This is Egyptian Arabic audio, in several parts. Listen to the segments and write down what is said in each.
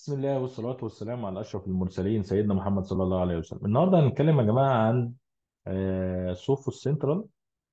بسم الله والصلاة والسلام على أشرف المرسلين سيدنا محمد صلى الله عليه وسلم النهاردة هنتكلم يا جماعة عن آه، سوفوس سنترال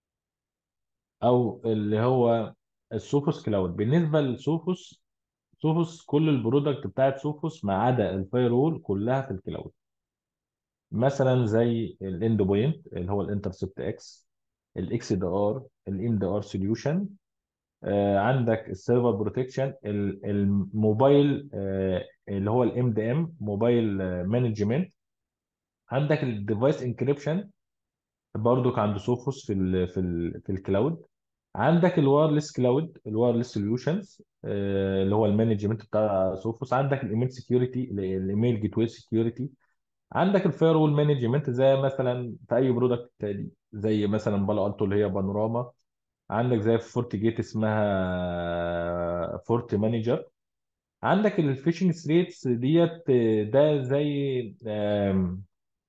أو اللي هو السوفوس كلاود بالنسبة لسوفوس سوفوس كل البرودكت بتاعت سوفوس ما عدا الفاير وول كلها في الكلاود مثلا زي الاند بوينت اللي هو الانترسبت اكس الاكس دي ار الام دي ار سوليوشن عندك السيرفر بروتكشن الموبايل آه، اللي هو الام دي ام موبايل مانجمنت عندك الديفايس انكريبشن برضك عند سوفوس في ال في ال في الكلاود عندك الوايرلس كلاود الوايرلس سوليوشنز اللي هو المانجمنت بتاع سوفوس عندك الايميل سكيورتي الايميل جيت واي سكيورتي عندك الفاير وول مانجمنت زي مثلا في اي برودكت تاني زي مثلا بالا التو اللي هي بانوراما عندك زي في فورت جيت اسمها فورت مانجر عندك الفيشنج ثريتس ديت ده زي آم،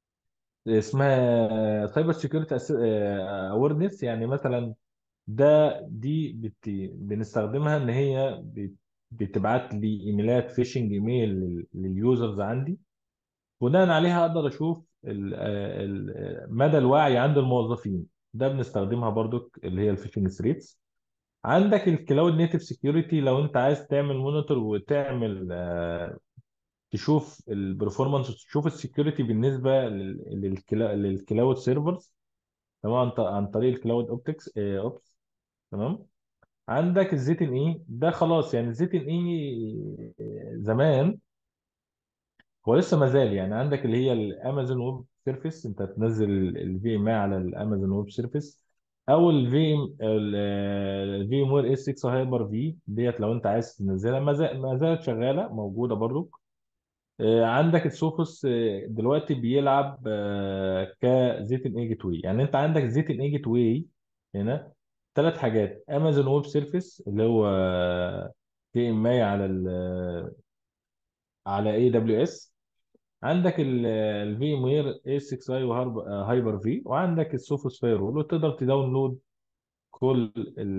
اسمها سايبر سيكيورتي اويرنس يعني مثلا ده دي بت... بنستخدمها ان هي بت... بتبعت لي ايميلات فيشنج ايميل لل- لليوزرز عندي بناء عليها اقدر اشوف ال... ال... مدى الوعي عند الموظفين ده بنستخدمها برضو اللي هي الفيشنج ثريتس عندك الكلاود نيتف سكيورتي لو انت عايز تعمل مونيتور وتعمل آه، تشوف البرفورمانس وتشوف السكيورتي بالنسبه لل- للكلا- للكلاود سيرفرز تمام عن ط- عن طريق الكلاود اوبتكس اوبس تمام عندك الزيت ان اي ده خلاص يعني الزيت ان اي زمان هو لسه ما زال يعني عندك اللي هي الامازون ويب سيرفيس انت تنزل الفي ام اي على الامازون ويب سيرفيس او الفي الفي ام وير اس 6 هايبر في ديت لو انت عايز تنزلها ما زال- ما زالت شغاله موجوده برضو آه، عندك السوفوس آه، دلوقتي بيلعب آه، كزيت ان اي جيت واي يعني انت عندك زيت ان اي جيت واي هنا ثلاث حاجات امازون ويب سيرفيس اللي هو في ام اي على ال على اي دبليو اس عندك الفي ام وير اي 6 اي وهايبر في وعندك السوفوس فايرول وتقدر تداونلود كل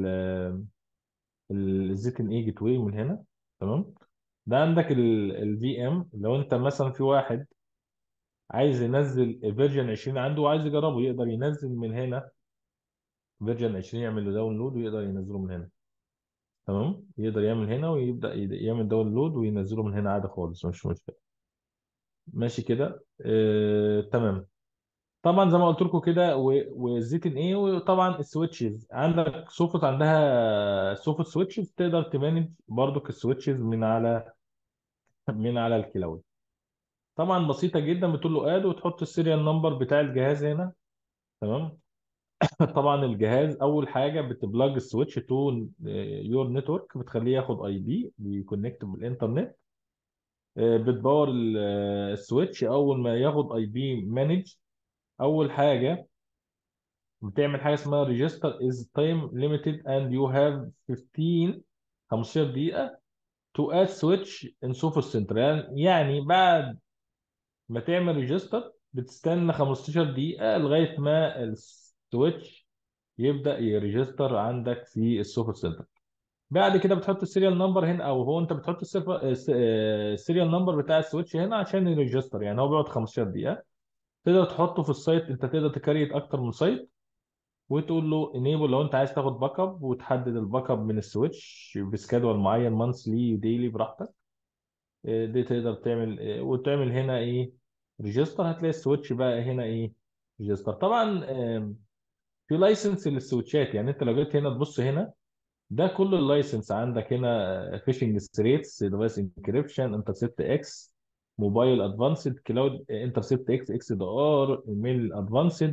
الزيت ان اي جيت واي من هنا تمام ده عندك الفي ام لو انت مثلا في واحد عايز ينزل فيرجن 20 عنده وعايز يجربه يقدر ينزل من هنا فيرجن 20 يعمل له داونلود ويقدر ينزله من هنا تمام يقدر يعمل هنا ويبدأ يد- يعمل داونلود وينزله من هنا عادي خالص مش مشكلة ماشي كده آه، تمام طبعا زي ما قلت لكم كده و- والزيت ان ايه وطبعا السويتشز عندك سوفت عندها سوفت سويتشز تقدر تمانج برضك السويتشز من على من على الكلاود طبعا بسيطة جدا بتقول له اد وتحط السيريال نمبر بتاع الجهاز هنا تمام طبعا الجهاز اول حاجه بتبلاج السويتش تو يور نتورك بتخليه ياخد اي بي بيكونكت بالانترنت آه، بتباور ال- آه، السويتش اول ما ياخد اي بي مانج اول حاجه بتعمل حاجه اسمها ريجستر از تايم ليميتد اند يو هاف 15 15 دقيقه تو اد سويتش ان سوفوس سنتر يعني يعني بعد ما تعمل ريجستر بتستنى 15 دقيقه لغايه ما السويتش يبدا يريجستر عندك في السوفوس سنتر بعد كده بتحط السيريال نمبر هنا او هو انت بتحط السيرف- الس- آه، السيريال نمبر بتاع السويتش هنا عشان يريجستر يعني هو بيقعد 15 دقيقة تقدر تحطه في السايت انت تقدر تكريت اكتر من سايت وتقول له انيبل لو انت عايز تاخد باك اب وتحدد الباك اب من السويتش بسكادول معين مانثلي ديلي براحتك آه، دي تقدر تعمل آه، وتعمل هنا ايه ريجستر هتلاقي السويتش بقى هنا ايه ريجستر طبعا آم، في لايسنس للسويتشات يعني انت لو جيت هنا تبص هنا ده كل اللايسنس عندك هنا فيشنج ستريتس ديفايس انكريبشن انترسبت اكس موبايل ادفانسد كلاود انترسبت اكس اكس دي ار ايميل ادفانسد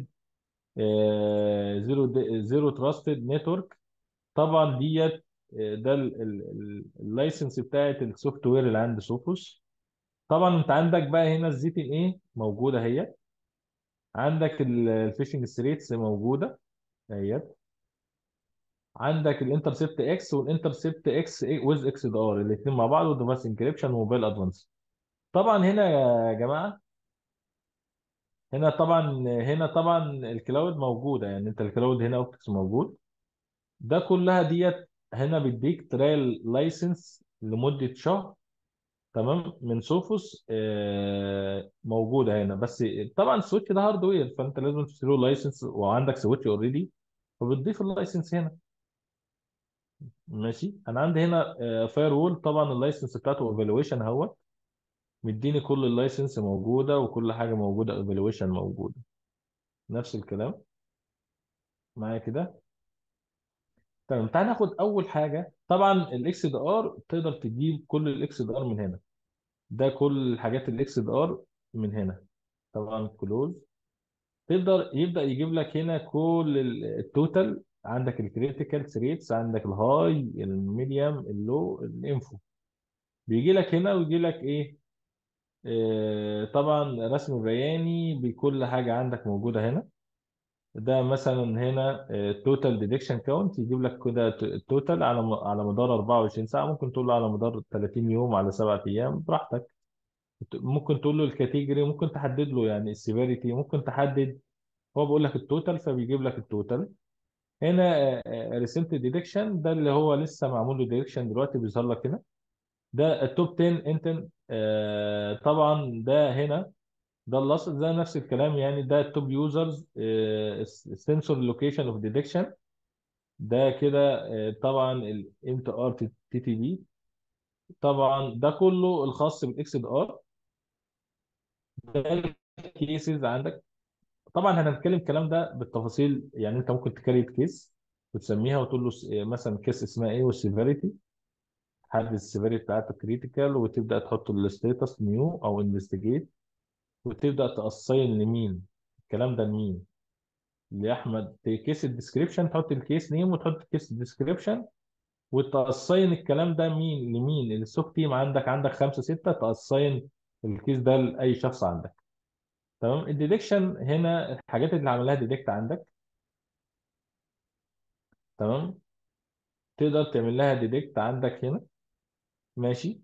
زيرو زيرو تراستد نتورك طبعا ديت آه، ده اللايسنس بتاعت السوفت وير اللي عند سوفوس طبعا انت عندك بقى هنا الزي تي ايه موجوده اهي عندك الفيشنج ستريتس موجوده اهي عندك الانترسبت اكس والانترسبت اكس ويز اكس دي ار الاثنين مع بعض وديفايس انكريبشن وموبايل ادفانس طبعا هنا يا جماعه هنا طبعا هنا طبعا الكلاود موجوده يعني انت الكلاود هنا اوبتكس موجود ده كلها ديت هنا بيديك ترايل لايسنس لمده شهر تمام من سوفوس آه، موجوده هنا بس طبعا السويتش ده هاردوير فانت لازم تشتري له لايسنس وعندك سويتش اوريدي فبتضيف اللايسنس هنا ماشي انا عندي هنا فاير وول طبعا اللايسنس بتاعته ايفالويشن اهوت مديني كل اللايسنس موجوده وكل حاجه موجوده ايفالويشن موجوده نفس الكلام معايا كده تمام تعال ناخد اول حاجه طبعا الاكس دي ار تقدر تجيب كل الاكس دي ار من هنا ده كل الحاجات الاكس دي ار من هنا طبعا كلوز تقدر يبدا يجيب لك هنا كل ال- التوتال عندك الكريتيكال ريتس عندك الهاي الميديوم اللو الانفو بيجي لك هنا ويجي لك ايه آه طبعا رسم البياني بكل حاجه عندك موجوده هنا ده مثلا هنا توتال ديدكشن كاونت يجيب لك كده التوتال على م- على مدار 24 ساعه ممكن تقول له على مدار 30 يوم على 7 ايام براحتك ممكن تقول له الكاتيجوري ممكن تحدد له يعني السيفيريتي ممكن تحدد هو بيقول لك التوتال فبيجيب لك التوتال هنا ريسنت ديدكشن ده اللي هو لسه معمول له ديدكشن دلوقتي بيظهر لك هنا ده التوب 10 انت آه، طبعا ده هنا ده الاصل ده نفس الكلام يعني ده التوب يوزرز سنسور لوكيشن اوف ديتكشن ده كده آه، طبعا الام تي ار تي تي بي طبعا ده كله الخاص بالاكس دي ار ده الكيسز عندك طبعا هنتكلم الكلام ده بالتفاصيل يعني انت ممكن تكريت كيس وتسميها وتقول له س- مثلا كيس اسمها ايه والسيفيريتي تحدد السيفيريتي بتاعته كريتيكال وتبدا تحط الستيتس نيو او انفستيجيت وتبدا تأصين لمين الكلام ده لمين لاحمد كيس الديسكريبشن تحط الكيس نيم وتحط الكيس الديسكريبشن وتأصين الكلام ده مين لمين السوك تيم عندك عندك خمسة ستة تأصين الكيس ده لأي شخص عندك تمام الديدكشن هنا الحاجات اللي عملها ديدكت عندك تمام تقدر تعمل لها ديدكت عندك هنا ماشي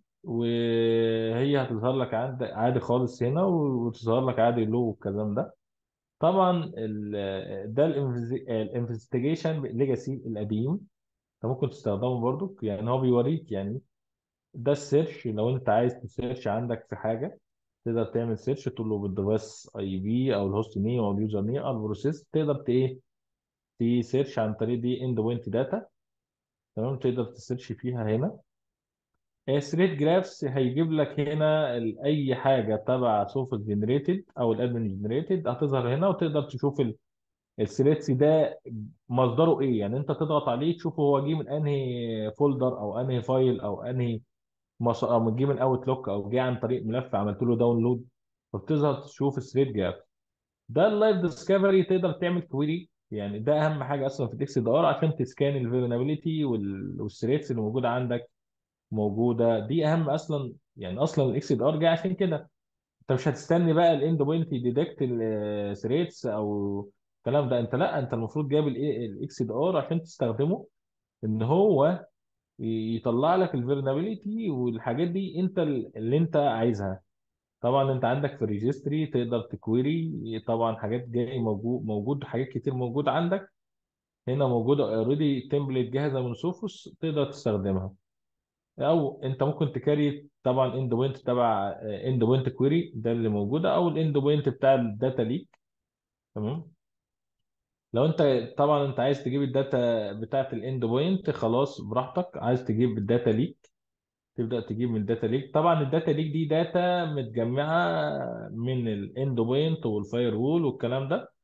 وهي هتظهر لك عند عادي خالص هنا وتظهر لك عادي لو والكلام ده طبعا ال- ده الانفستيجيشن ليجاسي القديم انت ممكن تستخدمه برضو يعني هو بيوريك يعني ده السيرش لو انت عايز تسيرش عندك في حاجه تقدر تعمل سيرش تقول له بالديفايس اي بي او الهوست نيم او اليوزر نيم او البروسيس تقدر ت- ايه تسيرش عن طريق دي اند بوينت داتا تمام تقدر تسيرش فيها هنا ثريد جرافس هيجيب لك هنا ال- اي حاجه تبع سوفت جنريتد او الادمن جنريتد هتظهر هنا وتقدر تشوف الثريدز ده مصدره ايه يعني انت تضغط عليه تشوف هو جه من انهي فولدر او انهي فايل او انهي مص... او جه من اوتلوك او جه عن طريق ملف عملت له داونلود فبتظهر تشوف الثريد جاب ده اللايف ديسكفري تقدر تعمل كويري يعني ده اهم حاجه اصلا في الاكس دي ار عشان تسكان الفيرنابيلتي والثريدز اللي موجوده عندك موجوده دي اهم اصلا يعني اصلا الاكس دي ار جاي عشان كده انت مش هتستني بقى الاند بوينت يديتكت الثريدز او الكلام ده انت لا انت المفروض جايب الاكس دي ار عشان تستخدمه ان هو يطلع لك الفيرنابيليتي والحاجات دي انت اللي انت عايزها طبعا انت عندك في الريجستري تقدر تكويري طبعا حاجات جاي موجود موجود حاجات كتير موجود عندك هنا موجوده اوريدي تمبلت جاهزه من سوفوس تقدر تستخدمها او انت ممكن تكاري طبعا اند بوينت تبع اند بوينت كويري ده اللي موجوده او الاند بوينت بتاع الداتا ليك تمام لو انت طبعا انت عايز تجيب الداتا بتاعت الاند بوينت خلاص براحتك عايز تجيب الداتا ليك تبدا تجيب من الداتا ليك طبعا الداتا ليك دي داتا متجمعه من الاند بوينت والفاير وول والكلام ده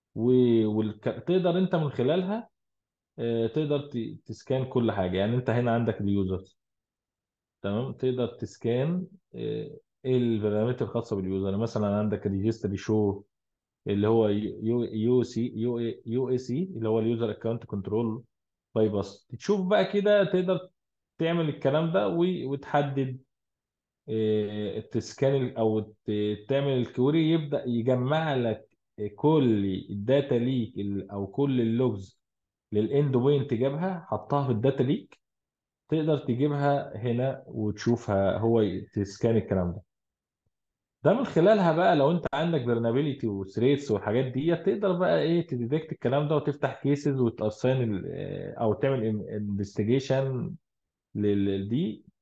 وتقدر انت من خلالها آه، تقدر ت- تسكان كل حاجه يعني انت هنا عندك اليوزرز تمام تقدر تسكان آه، ايه البرامتر الخاصه باليوزر مثلا عندك ريجستري شو اللي هو يو يو سي يو يو اي سي اللي هو اليوزر اكونت كنترول باي باس تشوف بقى كده تقدر تعمل الكلام ده و- وتحدد آه، تسكان ال- او ت- تعمل الكوري يبدأ يجمع لك كل الداتا ليك ال- او كل اللوجز للاند بوينت جابها حطها في الداتا ليك تقدر تجيبها هنا وتشوفها هو ي- تسكان الكلام ده ده من خلالها بقى لو انت عندك فيرنابيليتي وثريتس والحاجات دي تقدر بقى ايه تديتكت الكلام ده وتفتح كيسز وتأساين ال- او تعمل انفستيجيشن دي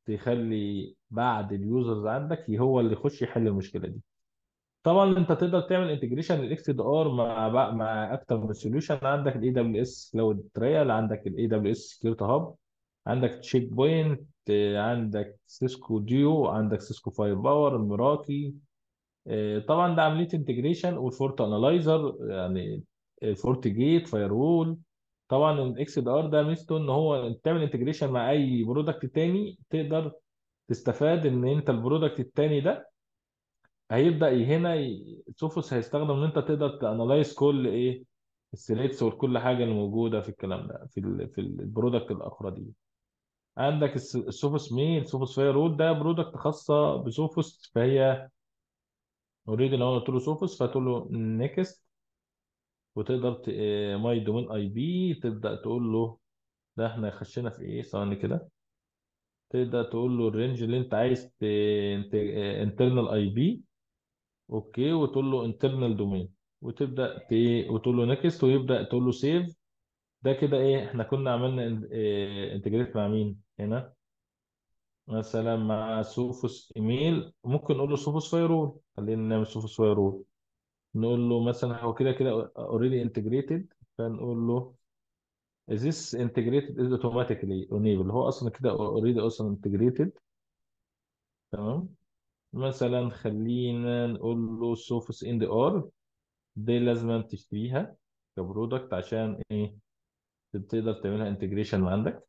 تخلي بعد اليوزرز عندك هو اللي يخش يحل المشكله دي طبعا انت تقدر تعمل انتجريشن للاكس دي ار مع بق- مع اكتر من سوليوشن عندك الاي دبليو اس كلاود تريال عندك الاي دبليو اس سكيورتي هاب عندك تشيك بوينت عندك سيسكو ديو عندك سيسكو فاير باور المراكي آه، طبعا ده عمليه انتجريشن والفورت انالايزر يعني الفورت جيت فاير وول طبعا الاكس دي ار ده ميزته ان هو تعمل انتجريشن مع اي برودكت تاني تقدر تستفاد ان انت البرودكت التاني ده هيبدا ي- هنا ي- سوفوس هيستخدم ان انت تقدر تانلايز كل ايه الثريدز وكل حاجه اللي موجوده في الكلام ده في ال في البرودكت الاخرى دي عندك الس- السوفوس مين سوفوس فاير وول ده برودكت خاصه بسوفوس فهي اوريدي لو انا قلت له سوفوس فهتقول له نيكست وتقدر ماي دومين اي بي تبدا تقول له ده احنا خشينا في ايه ثواني كده تقدر تقول له الرينج اللي انت عايز انترنال اي بي اوكي وتقول له انترنال دومين وتبدا ت... وتقول له نيكست ويبدا تقول له سيف ده كده ايه احنا كنا عملنا انتجريت مع مين هنا مثلا مع سوفوس ايميل ممكن نقول له سوفوس فايرول خلينا نعمل سوفوس فايرول نقول له مثلا هو كده كده اوريدي انتجريتد فنقول له is this integrated is automatically enabled هو اصلا كده اوريدي اصلا integrated تمام مثلا خلينا نقول له سوفوس ان دي ار دي لازم تشتريها كبرودكت عشان ايه تقدر تعملها انتجريشن عندك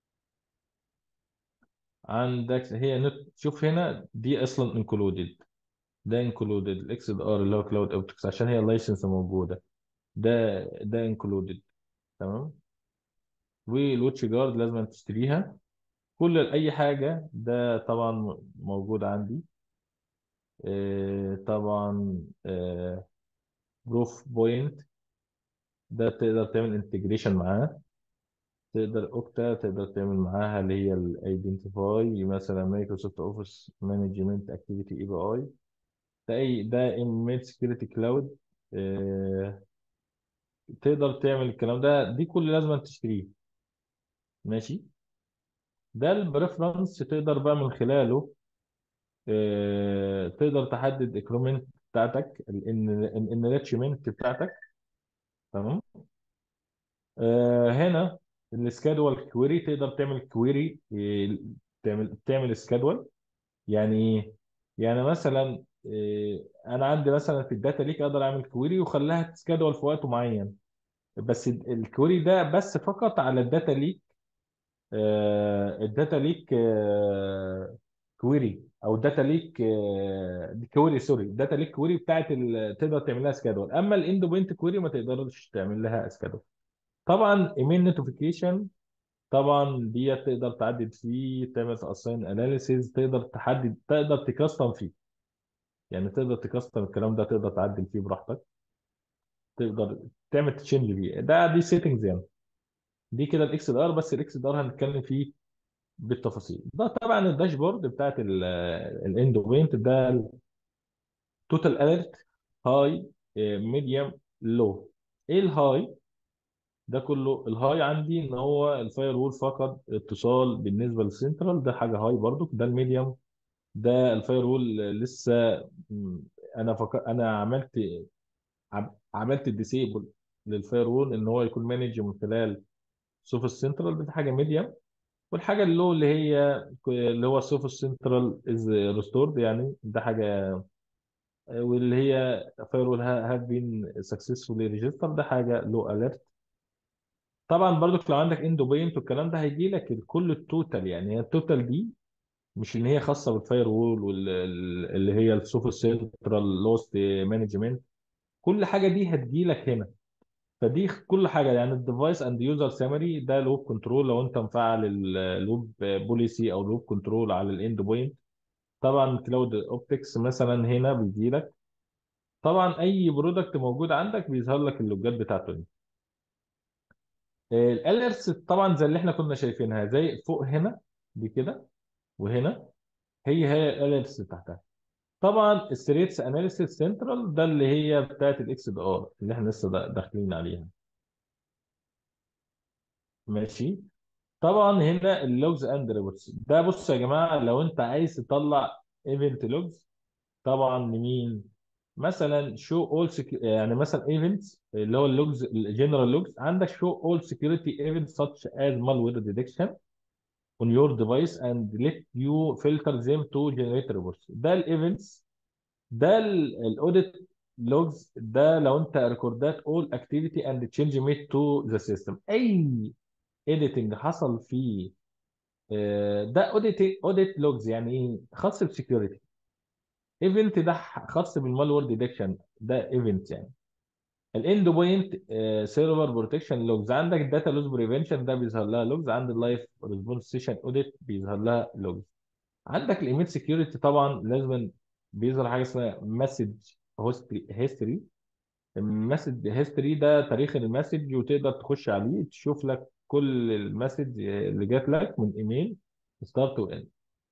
عندك هي نت شوف هنا دي اصلا انكلودد ده انكلودد الاكس دي ار اللي هو كلاود اوبتكس عشان هي اللايسنس موجوده ده ده انكلودد تمام والواتش جارد لازم تشتريها كل اي حاجه ده طبعا موجود عندي آه، طبعا بروف بوينت ده تقدر تعمل انتجريشن معاه تقدر اوكتا تقدر تعمل معاها اللي هي الايدنتيفاي مثلا مايكروسوفت اوفيس مانجمنت اكتيفيتي اي بي اي ده اي ده ايميل سكيورتي كلاود تقدر تعمل الكلام ده دي كل لازم تشتريه ماشي ده البريفرنس تقدر بقى من خلاله آه، تقدر تحدد الاكرومنت بتاعتك الانريتشمنت بتاعتك تمام آه، هنا السكادول كويري تقدر تعمل كويري تعمل تعمل سكادول يعني ايه يعني مثلا آه، انا عندي مثلا في الداتا ليك اقدر اعمل كويري واخليها تسكادول في وقت معين بس الكويري ده بس فقط على الداتا ليك آه، الداتا ليك كويري او الداتا ليك كويري سوري الداتا ليك كويري بتاعت ال- تقدر تعمل لها سكادول اما الاند بوينت كويري ما تقدرش تعمل لها سكادول طبعا ايميل نوتيفيكيشن طبعا دي تقدر تعدد فيه تعمل اساين اناليسيز تقدر تحدد تقدر تكستم فيه يعني تقدر تكستم الكلام ده تقدر تعدل فيه براحتك تقدر تعمل تشينج فيه ده دي سيتنجز يعني دي كده الاكس دي ار بس الاكس دي ار هنتكلم فيه بالتفاصيل ده طبعا الداشبورد بتاعت الاند بوينت ده توتال اليرت هاي ميديوم لو ايه الهاي ده كله الهاي عندي ان هو الفاير وول فقد اتصال بالنسبه للسنترال ده حاجه هاي برضو ده الميديوم ده الفاير وول لسه م، انا فك... انا عملت عم- عملت الديسيبل للفاير وول ان هو يكون مانج من خلال سوفت سنترال دي حاجه ميديوم والحاجه اللو اللي هي اللي هو سوفت سنترال از ريستورد يعني ده حاجه واللي هي فاير وول هاف بين سكسسفولي ريجستر ده حاجه لو اليرت طبعا برضك لو عندك اندو بينت والكلام ده هيجي لك كل التوتال يعني هي التوتال دي مش ان هي خاصه بالفاير وول واللي هي السوفت سنترال لوست مانجمنت كل حاجه دي هتجي لك هنا فدي كل حاجه يعني الديفايس اند يوزر سامري ده لوب كنترول لو انت مفعل اللوب بوليسي او لوب كنترول على الاند بوينت طبعا كلاود اوبتكس مثلا هنا بيجي لك طبعا اي برودكت موجود عندك بيظهر لك اللوجات بتاعته هنا الاليرس طبعا زي اللي احنا كنا شايفينها زي فوق هنا دي كده وهنا هي هي الاليرس تحتها طبعا الثريتس اناليسيس سنترال ده اللي هي بتاعت الاكس دي ار اللي احنا لسه دا- داخلين عليها ماشي طبعا هنا اللوجز اند ريبورتس ده بص يا جماعه لو انت عايز تطلع ايفنت لوجز طبعا لمين مثلا شو اول يعني مثلا ايفنتس اللي هو اللوجز الجنرال لوجز عندك شو اول سكيورتي ايفنتس such as malware detection on your device and let you filter them to generate reports ده الايفنتس ده الاوديت لوجز ده لو انت ريكوردات all activity and change made to the system اي editing حصل فيه آه، ده اوديت اوديت لوجز يعني ايه خاص بالسكيورتي ايفنت ده خاص بالمالوير ديتكشن ده ايفنت يعني الاند بوينت سيرفر بروتكشن لوجز عندك الداتا لوز بريفنشن ده بيظهر لها لوجز عند اللايف ريسبونس سيشن اوديت بيظهر لها لوجز عندك الايميل سكيورتي طبعا لازم بيظهر حاجه اسمها مسج هيستوري المسج هيستوري ده تاريخ المسج وتقدر تخش عليه تشوف لك كل المسج اللي جات لك من ايميل ستارت واند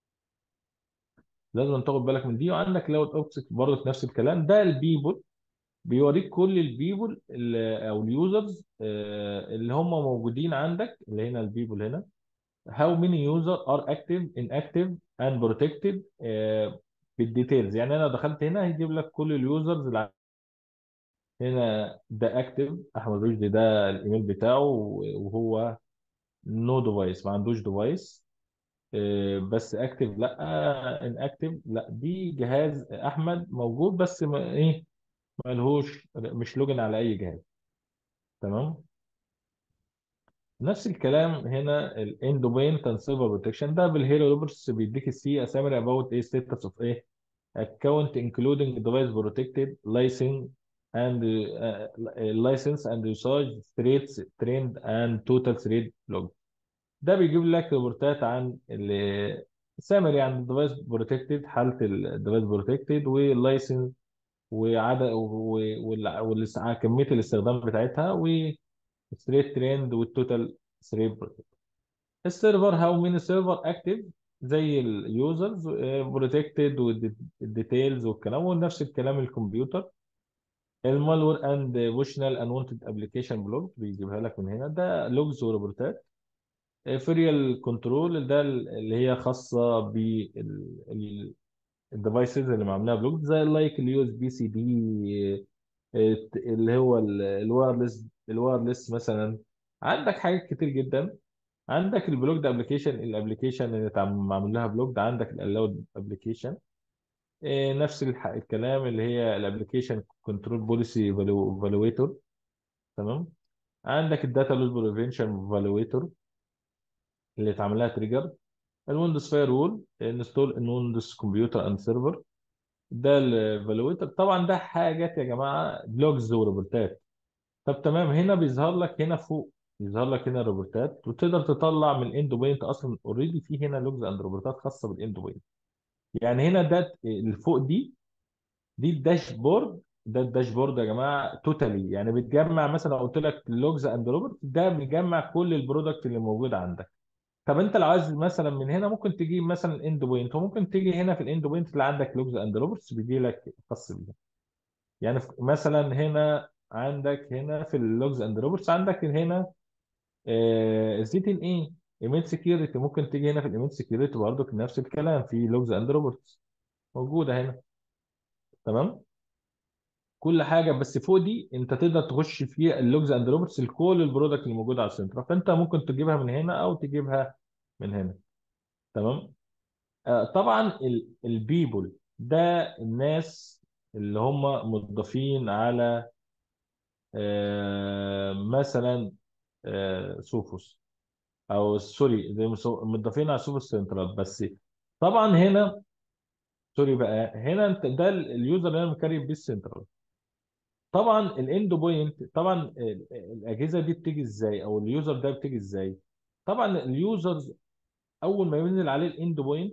لازم تاخد بالك من دي وعندك كلاود اوبسك برضه نفس الكلام ده البيبول بيوريك كل البيبول او اليوزرز اللي هم موجودين عندك اللي هنا البيبول هنا how many user are active inactive and protected آه، بالديتيلز يعني انا دخلت هنا هيجيب لك كل اليوزرز اللي هنا ده اكتف احمد رشدي ده الايميل بتاعه وهو نو ديفايس ما عندوش ديفايس بس اكتف لا ان اكتف لا دي جهاز احمد موجود بس ما ايه ما لهوش مش لوجن على اي جهاز تمام نفس الكلام هنا الاند دومين اند سيرفر بروتكشن ده بالهيرو روبرتس بيديك السي اسامري اباوت ايه ستاتس اوف ايه account including device protected license and uh, license and usage threats trend and total threat log ده بيجيب لك ريبورتات عن سامري عن الديفايس بروتكتد حاله الديفايس بروتكتد واللايسنس وعدد وكميه الاستخدام بتاعتها والثريت ترند والتوتال ثريت السيرفر هاو مين سيرفر اكتف زي اليوزرز بروتكتد والديتيلز والكلام ونفس الكلام الكمبيوتر المالور اند بوشنال انونتد ابلكيشن بلوج بيجيبها لك من هنا ده لوجز وريبورتات فريال كنترول ده اللي هي خاصه بالديفايسز اللي معمولها بلوج زي لايك اليو اس بي سي دي اللي هو الوايرلس الوايرلس مثلا عندك حاجات كتير جدا عندك البلوك ده ابلكيشن الابلكيشن اللي معمول لها بلوك ده عندك الالاود ابلكيشن نفس الح- الكلام اللي هي الابلكيشن كنترول بوليسي فالويتور تمام عندك الداتا لوس بريفنشن فالويتور اللي اتعمل لها تريجر الويندوز فاير وول انستول ان ويندوز كمبيوتر اند سيرفر ده الفالويتر طبعا ده حاجات يا جماعه لوجز وريبورتات طب تمام هنا بيظهر لك هنا فوق يظهر لك هنا الروبورتات وتقدر تطلع من الاند بوينت اصلا اوريدي في هنا لوجز اند روبورتات خاصه بالاند بوينت يعني هنا ده اللي فوق دي دي الداشبورد ده الداشبورد يا جماعه توتالي يعني بتجمع مثلا لو قلت لك لوجز اند روبورت ده بيجمع كل البرودكت اللي موجود عندك طب انت لو عايز مثلا من هنا ممكن تجيب مثلا الاند بوينت وممكن تيجي هنا في الاند بوينت اللي عندك لوجز اند روبورتس بيجي لك خاص بيها يعني في- مثلا هنا عندك هنا في اللوجز اند روبورتس عندك هنا زيت ان ايه ايميل سكيورتي ممكن تيجي هنا في الايميل سكيورتي برضه نفس الكلام في لوجز اند روبورتس موجوده هنا تمام كل حاجه بس فوق دي انت تقدر تخش في اللوجز اند روبورتس لكل البرودكت اللي موجود على السنتر فانت ممكن تجيبها من هنا او تجيبها من هنا تمام آه طبعا البيبول ده الناس اللي هم مضافين على آه مثلا آه سوفوس او سوري زي مصو- مضافين على سوبر سنترال بس طبعا هنا سوري بقى هنا انت ده ال- اليوزر اللي انا مكريم بيه السنترال طبعا الاند بوينت طبعا ال- الاجهزه دي بتيجي ازاي او اليوزر ده بتيجي ازاي طبعا اليوزرز اول ما ينزل عليه الاند بوينت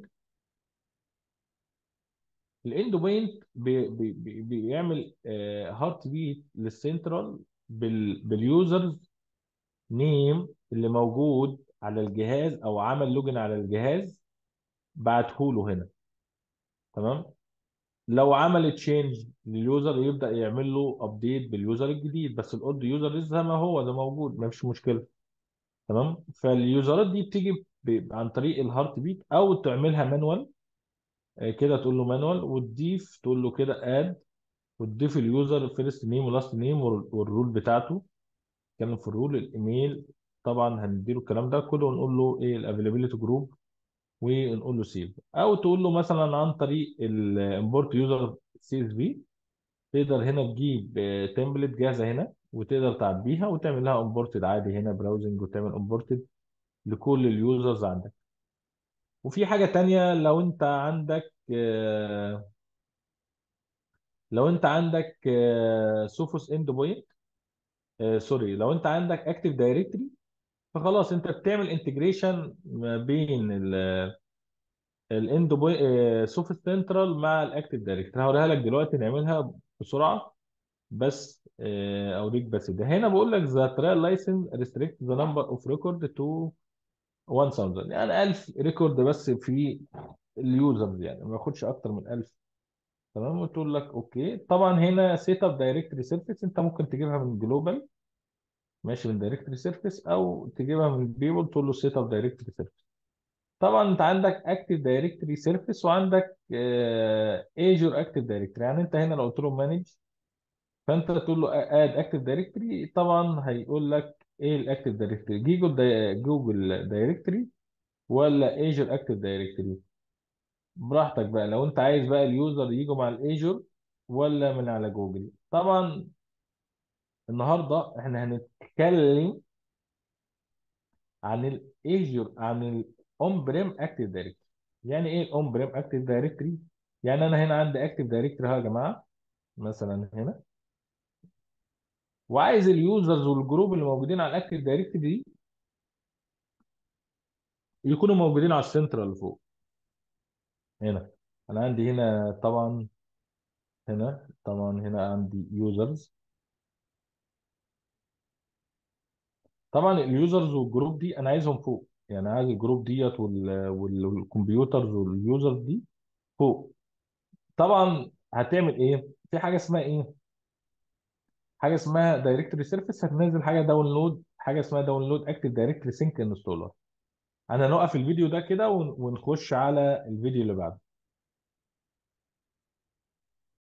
الاند بوينت بي بي بي بيعمل هارت بيت للسنترال بال باليوزرز نيم اللي موجود على الجهاز او عمل لوجن على الجهاز بعته له هنا تمام لو عمل تشينج لليوزر يبدا يعمل له ابديت باليوزر الجديد بس الاولد يوزر لسه زي ما هو ده موجود ما فيش مشكله تمام فاليوزرات دي بتيجي ب- عن طريق الهارت بيت او تعملها مانوال كده تقول له مانوال وتضيف تقول له كده اد وتضيف اليوزر فيرست نيم ولاست نيم والرول بتاعته نتكلم في الرول الايميل طبعا هنديله الكلام ده كله ونقول له ايه الافيلابيلتي جروب ونقول له سيف او تقول له مثلا عن طريق الامبورت يوزر سي اس في تقدر هنا تجيب تمبلت جاهزه هنا وتقدر تعبيها وتعمل لها امبورتد عادي هنا براوزنج وتعمل امبورتد لكل اليوزرز عندك وفي حاجه تانية لو انت عندك آه، لو انت عندك سوفوس اند بوينت سوري لو انت عندك اكتيف دايركتري فخلاص انت بتعمل انتجريشن ما بين الاند بوينت سوفوس سنترال مع الاكتيف دايركتري هوريها لك دلوقتي نعملها بسرعه بس آه، اوريك بس ده هنا بقول لك ذا ترايل لايسنس ريستريكت ذا نمبر اوف ريكورد تو 1000 يعني 1000 ريكورد بس في اليوزرز يعني ما ياخدش اكتر من 1000 تمام وتقول لك اوكي طبعا هنا سيت اب دايركتري سيرفيس انت ممكن تجيبها من جلوبال ماشي من دايركتري سيرفيس او تجيبها من بيبل تقول له سيت اب دايركتري سيرفيس طبعا انت عندك اكتيف دايركتري سيرفيس وعندك ايجور اكتيف دايركتري يعني انت هنا لو قلت له مانج فانت تقول له اد اكتيف دايركتري طبعا هيقول لك ايه الاكتيف دايركتري جوجل داي... جوجل دايركتري ولا ايجور اكتيف دايركتري براحتك بقى لو انت عايز بقى اليوزر يجوا مع الايجور ولا من على جوجل طبعا النهارده احنا هنتكلم عن الايجور عن الاون بريم اكتيف دايركتري يعني ايه الاون بريم اكتيف دايركتري يعني انا هنا عندي اكتيف دايركتري اهو يا جماعه مثلا هنا وعايز اليوزرز والجروب اللي موجودين على الاكتيف دايركتري دي يكونوا موجودين على السنترال اللي فوق هنا انا عندي هنا طبعا هنا طبعا هنا عندي يوزرز طبعا اليوزرز والجروب دي انا عايزهم فوق يعني عايز الجروب ديت وال- وال- والكمبيوترز واليوزرز دي فوق طبعا هتعمل ايه في حاجه اسمها ايه حاجه اسمها دايركتوري سيرفيس هتنزل حاجه داونلود حاجه اسمها داونلود اكتف دايركتوري سينك انستولر انا نوقف الفيديو ده كده ون- ونخش على الفيديو اللي بعده